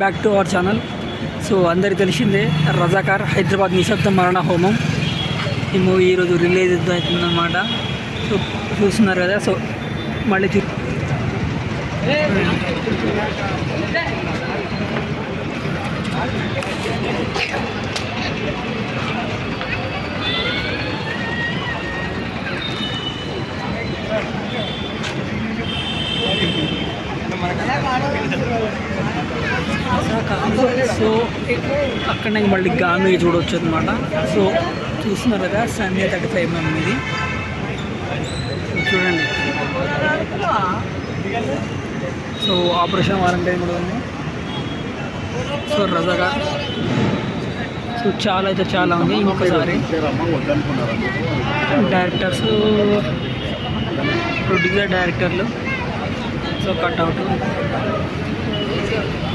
back to our channel so అందరికి తెలిసిందే రజాకార్ హైదరాబాద్ నిశ్శబ్ద మరణ హోమం ఈ మూవీ ఈరోజు రిలీజ్ అవుతుందన్నమాట సో చూస్తున్నారు కదా సో మళ్ళీ చూ సో అక్కడ నుంచి మళ్ళీ గాంధీ చూడవచ్చు అనమాట సో చూస్తున్నారు కదా సండే థర్టీ ఫైవ్ మ్యామ్ ఇది సో చూడండి సో ఆపరేషన్ వారంటైన్ కూడా ఉంది సో రజాగా సో చాలా అయితే చాలా ఉంది ఇంకొకసారి డైరెక్టర్స్ ప్రొడ్యూసర్ డైరెక్టర్లు సో కట్అవుట్